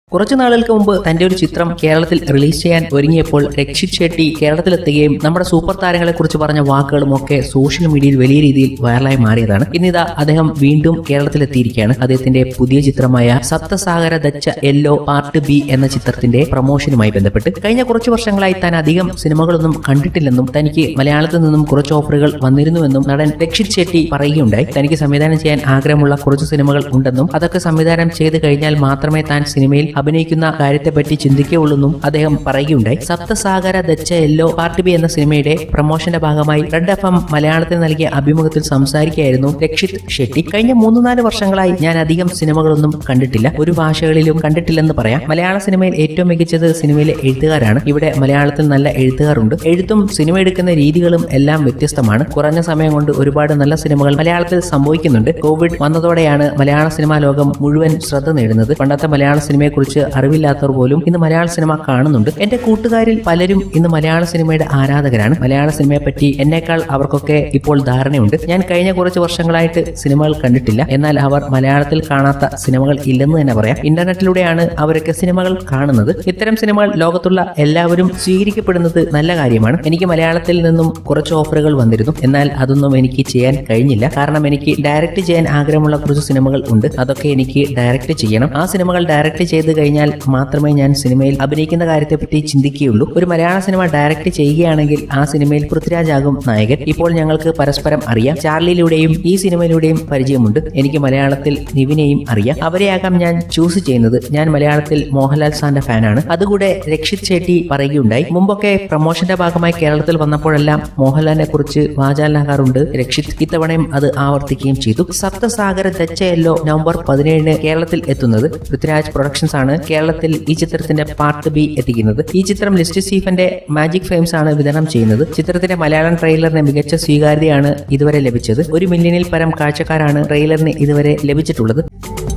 കുറച്ചു നാളുകൾക്ക് മുമ്പ് തന്റെ ഒരു ചിത്രം കേരളത്തിൽ റിലീസ് ചെയ്യാൻ ഒരുങ്ങിയപ്പോൾ രക്ഷിത് ഷെട്ടി കേരളത്തിലെത്തുകയും നമ്മുടെ സൂപ്പർ താരങ്ങളെ കുറിച്ച് പറഞ്ഞ വാക്കുകളും ഒക്കെ സോഷ്യൽ മീഡിയയിൽ വലിയ രീതിയിൽ വൈറലായി മാറിയതാണ് ഇന്നിതാ അദ്ദേഹം വീണ്ടും കേരളത്തിലെത്തിയിരിക്കുകയാണ് അദ്ദേഹത്തിന്റെ പുതിയ ചിത്രമായ സപ്തസാഗര ദച്ച യെല്ലോ പാർട്ട് ബി എന്ന ചിത്രത്തിന്റെ പ്രൊമോഷനുമായി ബന്ധപ്പെട്ട് കഴിഞ്ഞ കുറച്ചു വർഷങ്ങളായി താൻ അധികം സിനിമകളൊന്നും കണ്ടിട്ടില്ലെന്നും തനിക്ക് മലയാളത്തിൽ നിന്നും കുറച്ച് ഓഫറുകൾ വന്നിരുന്നുവെന്നും നടൻ രക്ഷിത് ഷെട്ടി പറയുകയുണ്ടായി തനിക്ക് സംവിധാനം ചെയ്യാൻ ആഗ്രഹമുള്ള കുറച്ച് സിനിമകൾ ഉണ്ടെന്നും അതൊക്കെ സംവിധാനം ചെയ്ത് കഴിഞ്ഞാൽ മാത്രമേ താൻ സിനിമയിൽ അഭിനയിക്കുന്ന കാര്യത്തെപ്പറ്റി ചിന്തിക്കുകയുള്ളൂന്നും അദ്ദേഹം പറയുകയുണ്ടായി സപ്തസാഗര ദച്ച യെല്ലോ പാർട്ട് ബി എന്ന സിനിമയുടെ പ്രൊമോഷന്റെ ഭാഗമായി റെഡ് എഫ് എം മലയാളത്തിൽ നൽകിയ അഭിമുഖത്തിൽ സംസാരിക്കുകയായിരുന്നു രക്ഷിത് ഷെട്ടി കഴിഞ്ഞ മൂന്ന് നാല് വർഷങ്ങളായി ഞാൻ അധികം സിനിമകളൊന്നും കണ്ടിട്ടില്ല ഒരു ഭാഷകളിലും കണ്ടിട്ടില്ലെന്ന് പറയാം മലയാള സിനിമയിൽ ഏറ്റവും മികച്ചത് സിനിമയിലെ എഴുത്തുകാരാണ് ഇവിടെ മലയാളത്തിൽ നല്ല എഴുത്തുകാരുണ്ട് എഴുത്തും സിനിമ എടുക്കുന്ന രീതികളും എല്ലാം വ്യത്യസ്തമാണ് കുറഞ്ഞ സമയം കൊണ്ട് ഒരുപാട് നല്ല സിനിമകൾ മലയാളത്തിൽ സംഭവിക്കുന്നുണ്ട് കോവിഡ് വന്നതോടെയാണ് മലയാള സിനിമാ ലോകം മുഴുവൻ ശ്രദ്ധ നേടുന്നത് പണ്ടത്തെ മലയാള സിനിമയെക്കുറിച്ച് അറിവില്ലാത്തവർ പോലും ഇന്ന് മലയാള സിനിമ കാണുന്നുണ്ട് എന്റെ കൂട്ടുകാരിൽ പലരും ഇന്ന് മലയാള സിനിമയുടെ ആരാധകരാണ് മലയാള സിനിമയെ പറ്റി എന്നേക്കാൾ അവർക്കൊക്കെ ഇപ്പോൾ ധാരണയുണ്ട് ഞാൻ കഴിഞ്ഞ കുറച്ച് വർഷങ്ങളായിട്ട് സിനിമകൾ കണ്ടിട്ടില്ല എന്നാൽ അവർ മലയാളത്തിൽ കാണാത്ത സിനിമകൾ ഇല്ലെന്ന് തന്നെ പറയാം ഇന്റർനെറ്റിലൂടെയാണ് അവരൊക്കെ സിനിമകൾ കാണുന്നത് ഇത്തരം സിനിമകൾ ലോകത്തുള്ള എല്ലാവരും സ്വീകരിക്കപ്പെടുന്നത് നല്ല കാര്യമാണ് എനിക്ക് മലയാളത്തിൽ നിന്നും കുറച്ച് ഓഫറുകൾ വന്നിരുന്നു എന്നാൽ അതൊന്നും എനിക്ക് ചെയ്യാൻ കഴിഞ്ഞില്ല കാരണം എനിക്ക് ഡയറക്റ്റ് ചെയ്യാൻ ആഗ്രഹമുള്ള കുറച്ച് സിനിമകൾ ഉണ്ട് അതൊക്കെ എനിക്ക് ഡയറക്റ്റ് ചെയ്യണം ആ സിനിമകൾ ഡയറക്റ്റ് ചെയ്ത് കഴിഞ്ഞാൽ മാത്രമേ ഞാൻ സിനിമയിൽ അഭിനയിക്കുന്ന കാര്യത്തെപ്പറ്റി ചിന്തിക്കുകയുള്ളൂ ഒരു മലയാള സിനിമ ഡയറക്റ്റ് ചെയ്യുകയാണെങ്കിൽ ആ സിനിമയിൽ പൃഥ്വിരാജ് ആകും നായകൻ ഇപ്പോൾ ഞങ്ങൾക്ക് പരസ്പരം അറിയാം ചാർലിയിലൂടെയും ഈ സിനിമയിലൂടെയും പരിചയമുണ്ട് എനിക്ക് മലയാളത്തിൽ നിവിനെയും അറിയാം അവരെയാകാം ഞാൻ ചൂസ് ചെയ്യുന്നത് ഞാൻ മലയാളത്തിൽ മോഹൻലാൽ സാറിന്റെ ഫാനാണ് അതുകൂടെ രക്ഷിത് ഷെട്ടി പറയുകയുണ്ടായി മുമ്പൊക്കെ പ്രൊമോഷന്റെ ഭാഗമായി കേരളത്തിൽ വന്നപ്പോഴെല്ലാം മോഹൻലാലിനെ കുറിച്ച് വാചാലനാകാറുണ്ട് രക്ഷിത് ഇത്തവണയും അത് ആവർത്തിക്കുകയും ചെയ്തു സപ്തസാഗര ദച്ചയല്ലോ നവംബർ പതിനേഴിന് കേരളത്തിൽ എത്തുന്നത് പൃഥ്വിരാജ് പ്രൊഡക്ഷൻസ് ആണ് കേരളത്തിൽ ഈ ചിത്രത്തിന്റെ പാർട്ട് ബി എത്തിക്കുന്നത് ഈ ചിത്രം ലിസ്റ്റ് സ്റ്റീഫന്റെ മാജിക് ഫ്രെയിംസ് ആണ് വിതരണം ചെയ്യുന്നത് ചിത്രത്തിന്റെ മലയാളം ട്രെയിലറിന് മികച്ച സ്വീകാര്യതയാണ് ഇതുവരെ ലഭിച്ചത് ഒരു മില്യണിൽ പരം കാഴ്ചക്കാരാണ് ട്രെയിലറിന് ഇതുവരെ ലഭിച്ചിട്ടുള്ളത്